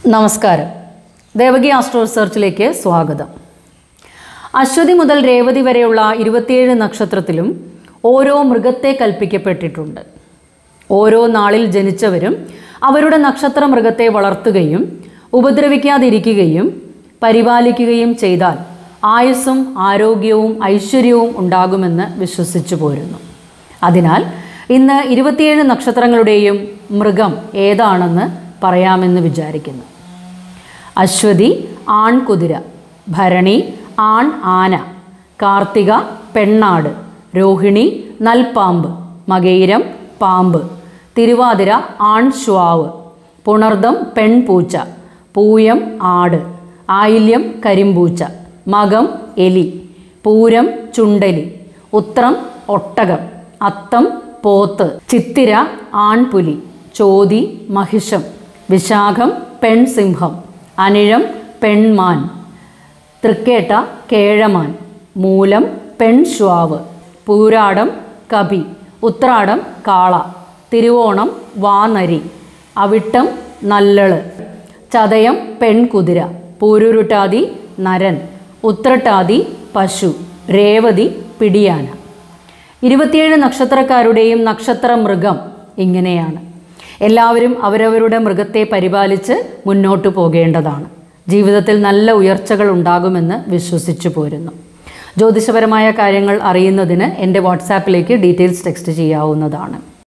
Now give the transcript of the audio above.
നമസ്കാരം ദേവകി ആസ്ട്രോ റിസർച്ചിലേക്ക് സ്വാഗതം അശ്വതി മുതൽ രേവതി വരെയുള്ള ഇരുപത്തിയേഴ് നക്ഷത്രത്തിലും ഓരോ മൃഗത്തെ കൽപ്പിക്കപ്പെട്ടിട്ടുണ്ട് ഓരോ നാളിൽ ജനിച്ചവരും അവരുടെ നക്ഷത്ര മൃഗത്തെ വളർത്തുകയും ഉപദ്രവിക്കാതിരിക്കുകയും പരിപാലിക്കുകയും ചെയ്താൽ ആയുസ്സും ആരോഗ്യവും ഐശ്വര്യവും ഉണ്ടാകുമെന്ന് വിശ്വസിച്ചു പോരുന്നു അതിനാൽ ഇന്ന് ഇരുപത്തിയേഴ് നക്ഷത്രങ്ങളുടെയും മൃഗം ഏതാണെന്ന് പറയാമെന്ന് വിചാരിക്കുന്നു അശ്വതി ആൺകുതിര ഭരണി ആൺ ആന കാർത്തിക പെണ്ണാട് രോഹിണി നൽപ്പാമ്പ് മകയിരം പാമ്പ് തിരുവാതിര ആൺ ശ്വാവ് പുണർദം പെൺപൂച്ച പൂയം ആട് ആയില്യം കരിമ്പൂച്ച മകം എലി പൂരം ചുണ്ടലി ഉത്രം ഒട്ടകം അത്തം പോത്ത് ചിത്തിര ആൺപുലി ചോതി മഹിഷം വിശാഖം പെൺസിംഹം അനിഴം പെൺമാൻ തൃക്കേട്ട കേഴമാൻ മൂലം പെൺശ്വാവ് പൂരാടം കപി ഉത്രാടം കാള തിരുവോണം വാനരി അവിട്ടം നല്ലള് ചതയം പെൺകുതിര പൂരുരുട്ടാതി നരൻ ഉത്രട്ടാതി പശു രേവതി പിടിയാന ഇരുപത്തിയേഴ് നക്ഷത്രക്കാരുടെയും നക്ഷത്ര മൃഗം ഇങ്ങനെയാണ് എല്ലാവരും അവരവരുടെ മൃഗത്തെ പരിപാലിച്ച് മുന്നോട്ട് പോകേണ്ടതാണ് ജീവിതത്തിൽ നല്ല ഉയർച്ചകൾ ഉണ്ടാകുമെന്ന് വിശ്വസിച്ചു പോരുന്നു ജ്യോതിഷപരമായ കാര്യങ്ങൾ അറിയുന്നതിന് എൻ്റെ വാട്സാപ്പിലേക്ക് ഡീറ്റെയിൽസ് ടെക്സ്റ്റ് ചെയ്യാവുന്നതാണ്